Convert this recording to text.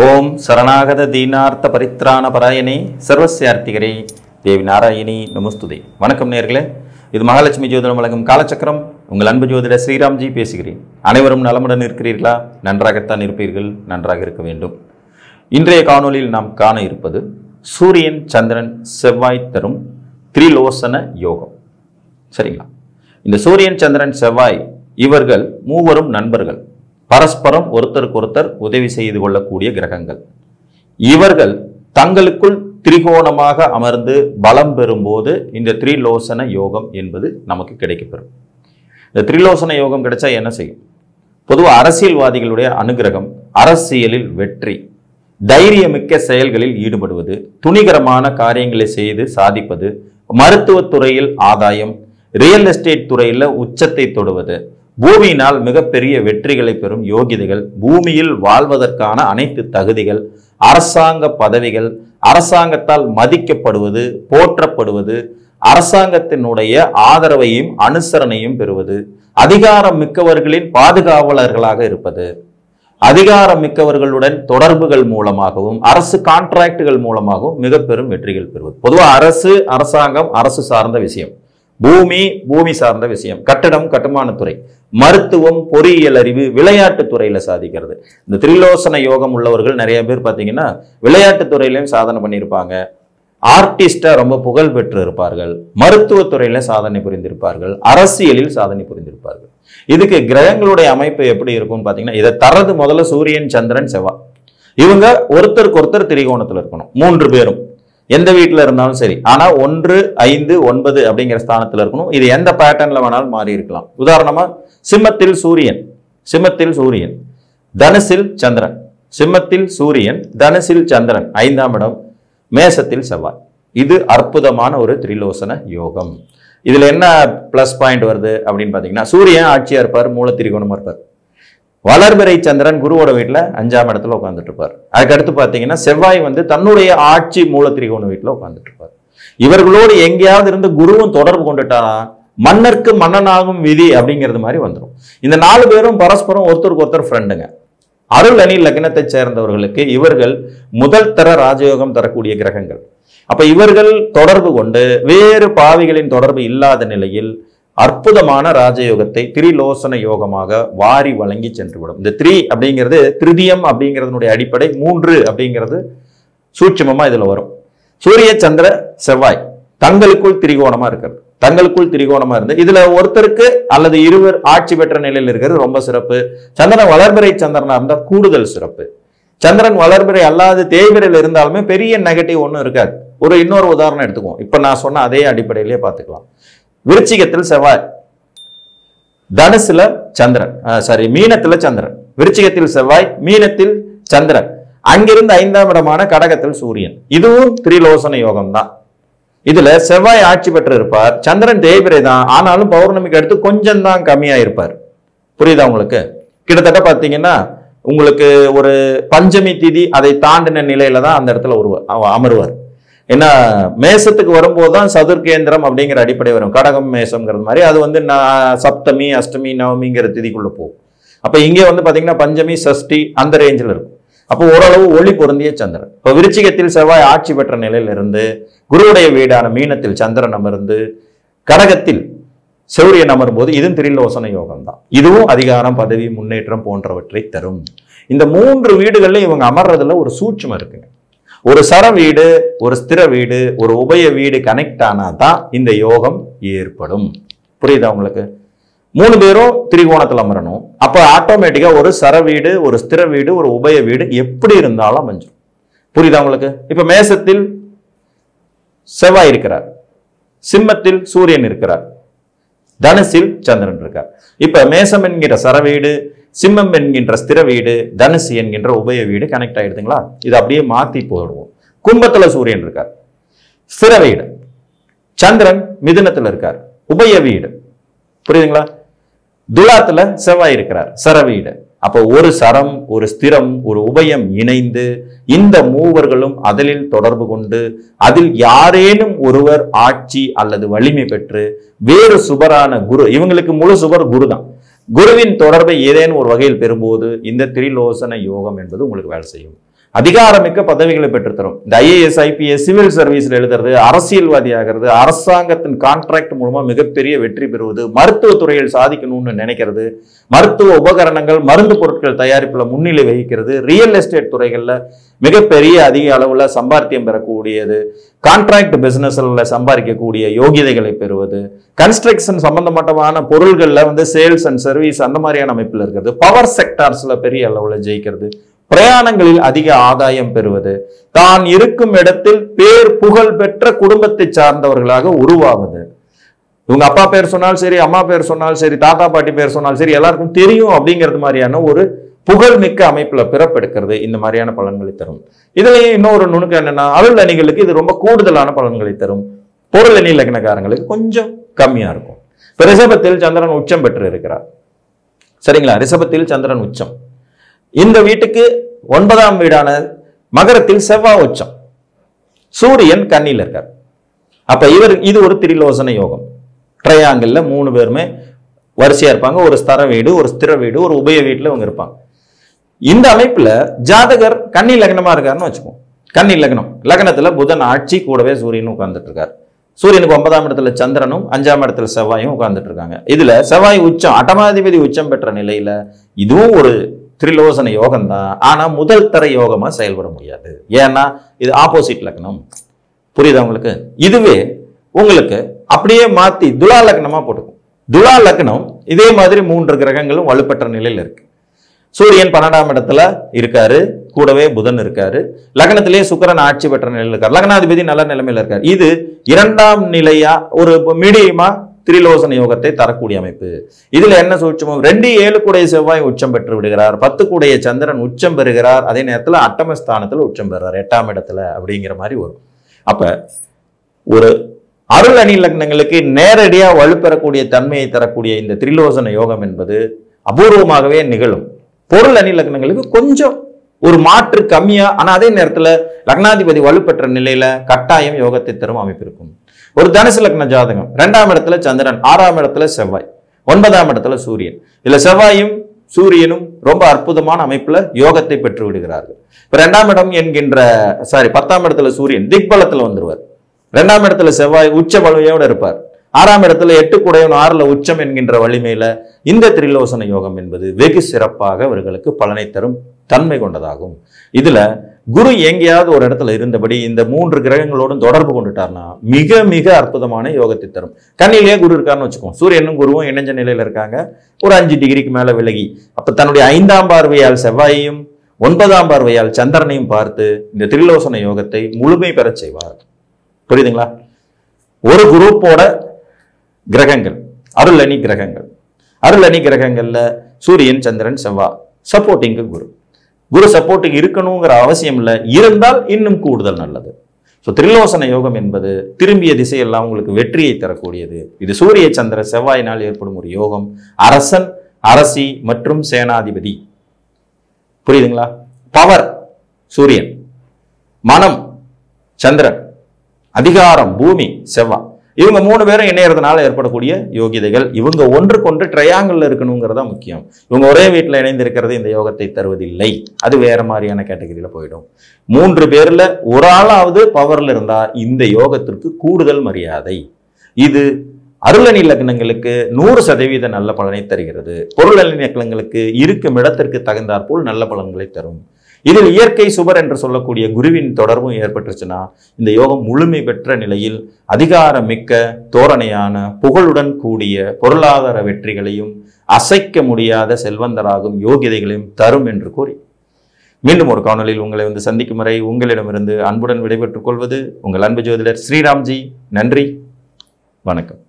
ஓம் சரணாகத தீனார்த்த பரித்ராண பராயணே சர்வசியார்த்திகரே தேவி நாராயணி நமஸ்துதே வணக்கம் நேர்களே இது மகாலட்சுமி ஜோதிடம் வழங்கும் காலச்சக்கரம் உங்கள் அன்பு ஜோதிடர் ஸ்ரீராம்ஜி பேசுகிறேன் அனைவரும் நலமுடன் இருக்கிறீர்களா நன்றாகத்தான் இருப்பீர்கள் நன்றாக இருக்க வேண்டும் இன்றைய காணொளியில் நாம் காண இருப்பது சூரியன் சந்திரன் செவ்வாய் தரும் திரிலோசன யோகம் சரிங்களா இந்த சூரியன் சந்திரன் செவ்வாய் இவர்கள் மூவரும் நண்பர்கள் பரஸ்பரம் ஒருத்தருக்கு ஒருத்தர் உதவி செய்து கொள்ளக்கூடிய கிரகங்கள் இவர்கள் தங்களுக்குள் திரிகோணமாக அமர்ந்து பலம் பெறும்போது இந்த திரிலோசன யோகம் என்பது நமக்கு கிடைக்கப்பெறும் இந்த திரிலோசன யோகம் கிடைச்சா என்ன செய்யும் பொதுவாக அரசியல்வாதிகளுடைய அனுகிரகம் அரசியலில் வெற்றி தைரியமிக்க செயல்களில் ஈடுபடுவது துணிகரமான காரியங்களை செய்து சாதிப்பது மருத்துவத் துறையில் ஆதாயம் ரியல் எஸ்டேட் துறையில் உச்சத்தை தொடுவது பூமியினால் மிகப்பெரிய வெற்றிகளை பெறும் யோகிதைகள் பூமியில் வாழ்வதற்கான அனைத்து தகுதிகள் அரசாங்க பதவிகள் அரசாங்கத்தால் மதிக்கப்படுவது போற்றப்படுவது அரசாங்கத்தினுடைய ஆதரவையும் அனுசரணையும் பெறுவது அதிகாரம் மிக்கவர்களின் பாதுகாவலர்களாக இருப்பது அதிகாரம் மிக்கவர்களுடன் தொடர்புகள் மூலமாகவும் அரசு கான்ட்ராக்டுகள் மூலமாகவும் மிக பெரும் வெற்றிகள் பெறுவது பொதுவாக அரசு அரசாங்கம் அரசு சார்ந்த விஷயம் பூமி பூமி சார்ந்த விஷயம் கட்டடம் கட்டுமானத்துறை மருத்துவம் பொறியியல் அறிவு விளையாட்டுத் துறையில சாதிக்கிறது இந்த திரிலோசன யோகம் உள்ளவர்கள் நிறைய பேர் பார்த்தீங்கன்னா விளையாட்டுத் துறையிலையும் சாதனை பண்ணியிருப்பாங்க ஆர்டிஸ்டா ரொம்ப புகழ் பெற்று இருப்பார்கள் மருத்துவத்துறையில சாதனை புரிந்திருப்பார்கள் அரசியலில் சாதனை புரிந்திருப்பார்கள் இதுக்கு கிரகங்களுடைய அமைப்பு எப்படி இருக்கும்னு பார்த்தீங்கன்னா இதை தரது முதல்ல சூரியன் சந்திரன் செவ்வாய் இவங்க ஒருத்தருக்கு ஒருத்தர் திரிகோணத்தில் இருக்கணும் மூன்று பேரும் எந்த வீட்டில் இருந்தாலும் சரி ஆனா ஒன்று ஐந்து ஒன்பது அப்படிங்கிற ஸ்தானத்தில் இருக்கணும் இது எந்த பேட்டர்ன்ல வேணாலும் மாறி இருக்கலாம் உதாரணமா சிம்மத்தில் சூரியன் சிம்மத்தில் சூரியன் தனுசில் சந்திரன் சிம்மத்தில் சூரியன் தனுசில் சந்திரன் ஐந்தாம் இடம் மேசத்தில் செவ்வாய் இது அற்புதமான ஒரு திரிலோசன யோகம் இதுல என்ன பிளஸ் பாயிண்ட் வருது அப்படின்னு பாத்தீங்கன்னா சூரியன் ஆட்சியா இருப்பார் மூல திரிகோணமா இருப்பார் வளர்பிறை சந்திரன் குருவோட வீட்டில் அஞ்சாம் இடத்துல உட்காந்துட்டு இருப்பார் அதுக்கடுத்து பார்த்தீங்கன்னா செவ்வாய் வந்து தன்னுடைய ஆட்சி மூல திரிகோண வீட்டில் உட்காந்துட்டு இருப்பார் இவர்களோடு எங்கேயாவது இருந்து குருவும் தொடர்பு கொண்டுட்டானா மன்னருக்கு மன்னனாகும் விதி அப்படிங்கிறது மாதிரி வந்துடும் இந்த நாலு பேரும் பரஸ்பரம் ஒருத்தருக்கு ஒருத்தர் ஃப்ரெண்டுங்க அருள் அணி லக்னத்தை சேர்ந்தவர்களுக்கு இவர்கள் முதல் தர ராஜயோகம் தரக்கூடிய கிரகங்கள் அப்ப இவர்கள் தொடர்பு கொண்டு வேறு பாவிகளின் தொடர்பு இல்லாத நிலையில் அற்புதமான ராஜயோகத்தை திரிலோசன யோகமாக வாரி வழங்கி சென்றுவிடும் இந்த த்ரீ அப்படிங்கிறது திருதியம் அப்படிங்கிறதுனுடைய அடிப்படை மூன்று அப்படிங்கிறது சூட்சமமா இதுல வரும் சூரிய சந்திர செவ்வாய் தங்களுக்குள் திரிகோணமா இருக்கிறது தங்களுக்குள் திரிகோணமா இருந்து இதுல ஒருத்தருக்கு அல்லது இருவர் ஆட்சி பெற்ற நிலையில் இருக்கிறது ரொம்ப சிறப்பு சந்திரன் வளர்பிறை சந்திரனா இருந்தா கூடுதல் சிறப்பு சந்திரன் வளர்பிறை அல்லாது தேய்பிரையில் இருந்தாலுமே பெரிய நெகட்டிவ் ஒன்றும் இருக்காது ஒரு இன்னொரு உதாரணம் எடுத்துக்குவோம் இப்ப நான் சொன்ன அதே அடிப்படையிலேயே பார்த்துக்கலாம் விருச்சிகத்தில் செவ்வாய் தனுசுல சந்திரன் சாரி மீனத்துல சந்திரன் விருச்சிகத்தில் செவ்வாய் மீனத்தில் சந்திரன் அங்கிருந்து ஐந்தாம் இடமான கடகத்தில் சூரியன் இதுவும் திரிலோசன யோகம் தான் இதுல செவ்வாய் ஆட்சி பெற்று இருப்பார் சந்திரன் தேய்பிரை தான் ஆனாலும் பௌர்ணமிக்கு அடுத்து கொஞ்சம் தான் கம்மியா இருப்பார் புரியுதா உங்களுக்கு கிட்டத்தட்ட பாத்தீங்கன்னா உங்களுக்கு ஒரு பஞ்சமி திதி அதை தாண்டின நிலையில தான் அந்த இடத்துல ஒரு அமருவார் ஏன்னா மேசத்துக்கு வரும்போது தான் சதுர்கேந்திரம் அப்படிங்கிற அடிப்படை வரும் கடகம் மேசம்ங்கிறது மாதிரி அது வந்து நான் சப்தமி அஷ்டமி நவமிங்கிற திதிக்குள்ள போகும் அப்ப இங்கே வந்து பாத்தீங்கன்னா பஞ்சமி சஷ்டி அந்த ரேஞ்சில் இருக்கும் அப்போ ஓரளவு ஒளி பொருந்திய சந்திரன் இப்போ விருச்சிகத்தில் செவ்வாய் ஆட்சி பெற்ற நிலையிலிருந்து குருவுடைய வீடான மீனத்தில் சந்திரன் அமர்ந்து கடகத்தில் சூரியன் அமரும்போது இதுவும் திரிலோசன யோகம் தான் இதுவும் அதிகாரம் பதவி முன்னேற்றம் போன்றவற்றை தரும் இந்த மூன்று வீடுகள்ல இவங்க அமர்றதுல ஒரு சூட்சம் இருக்குங்க ஒரு சர வீடு ஒரு ஸ்திர வீடு ஒரு உபய வீடு கனெக்ட் ஆனா தான் இந்த யோகம் ஏற்படும் புரியுதா உங்களுக்கு மூணு பேரும் திரிகோணத்தில் அமரணும் அப்போ ஆட்டோமேட்டிக்கா ஒரு சர வீடு ஒரு ஸ்திர வீடு ஒரு உபய வீடு எப்படி இருந்தாலும் அமைஞ்சிடும் புரியுதா உங்களுக்கு இப்ப மேசத்தில் செவ்வாய் இருக்கிறார் சிம்மத்தில் சூரியன் இருக்கிறார் தனுசில் சந்திரன் இருக்கார் இப்ப மேசம் என்கிற சரவீடு சிம்மம் என்கின்ற ஸ்திர வீடு தனுசு என்கின்ற உபய வீடு கனெக்ட் ஆயிடுதுங்களா இது அப்படியே மாத்தி போடுவோம் கும்பத்துல சூரியன் இருக்கார் ஸ்திர வீடு சந்திரன் மிதுனத்துல இருக்கார் உபய வீடு புரியுதுங்களா துலாத்துல செவ்வாய் இருக்கிறார் சர வீடு அப்போ ஒரு சரம் ஒரு ஸ்திரம் ஒரு உபயம் இணைந்து இந்த மூவர்களும் அதில் தொடர்பு கொண்டு அதில் யாரேனும் ஒருவர் ஆட்சி அல்லது வலிமை பெற்று வேறு சுபரான குரு இவங்களுக்கு முழு சுபர் குரு தான் குருவின் தொடர்பை ஏதேனும் ஒரு வகையில் பெறும்போது இந்த திரிலோசன யோகம் என்பது உங்களுக்கு வேலை செய்யும் அதிகாரமிக்க பதவிகளை பெற்றுத்தரும் இந்த ஐஏஎஸ் ஐபிஎஸ் சிவில் சர்வீஸ்ல எழுதுறது அரசியல்வாதி ஆகிறது அரசாங்கத்தின் கான்ட்ராக்ட் மூலமா மிகப்பெரிய வெற்றி பெறுவது மருத்துவத் துறையில் சாதிக்கணும்னு நினைக்கிறது மருத்துவ உபகரணங்கள் மருந்து பொருட்கள் தயாரிப்புல முன்னிலை வகிக்கிறது ரியல் எஸ்டேட் துறைகள்ல மிகப்பெரிய அதிக அளவுல சம்பாத்தியம் பெறக்கூடியது கான்ட்ராக்ட் பிசினஸ்ல சம்பாதிக்கக்கூடிய யோகிதைகளை பெறுவது கன்ஸ்ட்ரக்ஷன் சம்பந்தமான பொருள்கள்ல வந்து சேல்ஸ் அண்ட் சர்வீஸ் அந்த மாதிரியான அமைப்புல இருக்கிறது பவர் செக்டார்ஸ்ல பெரிய அளவுல ஜெயிக்கிறது பிரயாணங்களில் அதிக ஆதாயம் பெறுவது தான் இருக்கும் இடத்தில் பேர் புகழ் பெற்ற குடும்பத்தை சார்ந்தவர்களாக உருவாவது இவங்க அப்பா பேர் சொன்னாலும் சரி அம்மா பேர் சொன்னாலும் சரி தாத்தா பாட்டி பேர் சொன்னாலும் சரி எல்லாருக்கும் தெரியும் அப்படிங்கிறது மாதிரியான ஒரு புகழ்மிக்க அமைப்புல பிறப்பெடுக்கிறது இந்த மாதிரியான பலன்களை தரும் இதுலயும் இன்னொரு நுணுக்கம் என்னன்னா அருள் அணிகளுக்கு இது ரொம்ப கூடுதலான பலன்களை தரும் பொருள் அணி லக்னக்காரங்களுக்கு கொஞ்சம் கம்மியா இருக்கும் இப்ப ரிஷபத்தில் சந்திரன் உச்சம் பெற்று இருக்கிறார் சரிங்களா ரிஷபத்தில் சந்திரன் உச்சம் இந்த வீட்டுக்கு ஒன்பதாம் வீடான மகரத்தில் செவ்வாய் உச்சம் சூரியன் கண்ணியில் இருக்கார் அப்ப இவர் இது ஒரு திரிலோசன யோகம் ட்ரையாங்கிள்ல மூணு பேருமே வரிசையா இருப்பாங்க ஒரு ஸ்தர வீடு ஒரு ஸ்திர வீடு ஒரு உபய வீட்டுல இவங்க இருப்பாங்க இந்த அமைப்புல ஜாதகர் கன்னி லக்னமா இருக்காருன்னு வச்சுக்கோம் கன்னி லக்னம் லக்னத்துல புதன் ஆட்சி கூடவே சூரியனும் உட்கார்ந்துட்டு இருக்காரு சூரியனுக்கு ஒன்பதாம் இடத்துல சந்திரனும் அஞ்சாம் இடத்துல செவ்வாயும் உட்கார்ந்துட்டு இருக்காங்க இதுல செவ்வாய் உச்சம் அட்டமாதிபதி உச்சம் பெற்ற நிலையில இதுவும் ஒரு திரிலோசன யோகம் தான் ஆனா முதல் தர யோகமா செயல்பட முடியாது ஏன்னா இது ஆப்போசிட் லக்னம் புரியுதா உங்களுக்கு இதுவே உங்களுக்கு அப்படியே மாத்தி துலா லக்னமா போட்டுக்கும் துலா லக்னம் இதே மாதிரி மூன்று கிரகங்களும் வலுப்பெற்ற நிலையில இருக்கு சூரியன் பன்னெண்டாம் இடத்துல இருக்காரு கூடவே புதன் இருக்காரு லக்னத்திலே சுக்கிரன் ஆட்சி பெற்ற நிலையில் இருக்காரு லக்னாதிபதி நல்ல நிலைமையில இருக்காரு இது இரண்டாம் நிலையா ஒரு மீடியமா திரிலோசன யோகத்தை தரக்கூடிய அமைப்பு இதுல என்ன சூட்சமம் ரெண்டு ஏழு கூடைய செவ்வாய் உச்சம் பெற்று விடுகிறார் பத்து கூடைய சந்திரன் உச்சம் பெறுகிறார் அதே நேரத்துல அட்டமஸ்தானத்துல உச்சம் பெறுறார் எட்டாம் இடத்துல அப்படிங்கிற மாதிரி வரும் அப்ப ஒரு அருள் அணி லக்னங்களுக்கு நேரடியா வலுப்பெறக்கூடிய தன்மையை தரக்கூடிய இந்த திரிலோசன யோகம் என்பது அபூர்வமாகவே நிகழும் பொருள் அணி லக்னங்களுக்கு கொஞ்சம் ஒரு மாற்று கம்மியா ஆனா அதே நேரத்துல லக்னாதிபதி வலுப்பெற்ற நிலையில கட்டாயம் யோகத்தை தரும் அமைப்பு இருக்கும் ஒரு தனுசு லக்ன ஜாதகம் ரெண்டாம் இடத்துல சந்திரன் ஆறாம் இடத்துல செவ்வாய் ஒன்பதாம் இடத்துல சூரியன் இதுல செவ்வாயும் சூரியனும் ரொம்ப அற்புதமான அமைப்புல யோகத்தை பெற்று விடுகிறார்கள் இப்ப ரெண்டாம் இடம் என்கின்ற சாரி பத்தாம் இடத்துல சூரியன் திக்பலத்துல வந்துருவார் ரெண்டாம் இடத்துல செவ்வாய் உச்ச வலிமையோட இருப்பார் ஆறாம் இடத்துல எட்டு குடையவன் ஆறுல உச்சம் என்கின்ற வலிமையில இந்த திரிலோசன யோகம் என்பது வெகு சிறப்பாக அவர்களுக்கு பலனை தரும் தன்மை கொண்டதாகும் இதுல குரு எங்கேயாவது ஒரு இடத்துல இருந்தபடி இந்த மூன்று கிரகங்களோடும் தொடர்பு கொண்டுட்டார்னா மிக மிக அற்புதமான யோகத்தை தரும் கண்ணிலேயே குரு இருக்காருன்னு வச்சுக்கோம் சூரியனும் குருவும் இணைஞ்ச நிலையில இருக்காங்க ஒரு அஞ்சு டிகிரிக்கு மேல விலகி அப்ப தன்னுடைய ஐந்தாம் பார்வையால் செவ்வாயையும் ஒன்பதாம் பார்வையால் சந்திரனையும் பார்த்து இந்த திரிலோசன யோகத்தை முழுமை பெறச் செய்வார் புரியுதுங்களா ஒரு குரூப்போட கிரகங்கள் அருள் அணி கிரகங்கள் அருள் அணி கிரகங்கள்ல சூரியன் சந்திரன் செவ்வாய் சப்போர்ட்டிங்கு குரு குரு சப்போர்ட்டிங் இருக்கணுங்கிற அவசியம் இல்லை இருந்தால் இன்னும் கூடுதல் நல்லது ஸோ திரிலோசன யோகம் என்பது திரும்பிய திசையெல்லாம் உங்களுக்கு வெற்றியை தரக்கூடியது இது சூரிய சந்திர செவ்வாயினால் ஏற்படும் ஒரு யோகம் அரசன் அரசி மற்றும் சேனாதிபதி புரியுதுங்களா பவர் சூரியன் மனம் சந்திரன் அதிகாரம் பூமி செவ்வாய் இவங்க மூணு பேரும் இணையறதுனால ஏற்படக்கூடிய யோகிதைகள் இவங்க ஒன்றுக்கொன்று ட்ரையாங்கிள் இருக்கணுங்கிறதா முக்கியம் இவங்க ஒரே வீட்டில் இணைந்திருக்கிறது இந்த யோகத்தை தருவதில்லை அது வேற மாதிரியான கேட்டகரியில போயிடும் மூன்று பேர்ல ஒரு ஆளாவது பவர்ல இருந்தா இந்த யோகத்திற்கு கூடுதல் மரியாதை இது அருளணி லக்னங்களுக்கு நூறு சதவீத நல்ல பலனை தருகிறது பொருளணி லக்னங்களுக்கு இருக்கும் இடத்திற்கு தகுந்தாற்போல் நல்ல பலன்களை தரும் இதில் இயற்கை சுபர் என்று சொல்லக்கூடிய குருவின் தொடர்பும் ஏற்பட்டுச்சுன்னா இந்த யோகம் முழுமை பெற்ற நிலையில் அதிகாரம் மிக்க தோரணையான புகழுடன் கூடிய பொருளாதார வெற்றிகளையும் அசைக்க முடியாத செல்வந்தராகும் யோகிதைகளையும் தரும் என்று கூறி மீண்டும் ஒரு காணொளியில் உங்களை வந்து சந்திக்கும் வரை உங்களிடமிருந்து அன்புடன் விடைபெற்றுக் கொள்வது உங்கள் அன்பு ஜோதிடர் ஸ்ரீராம்ஜி நன்றி வணக்கம்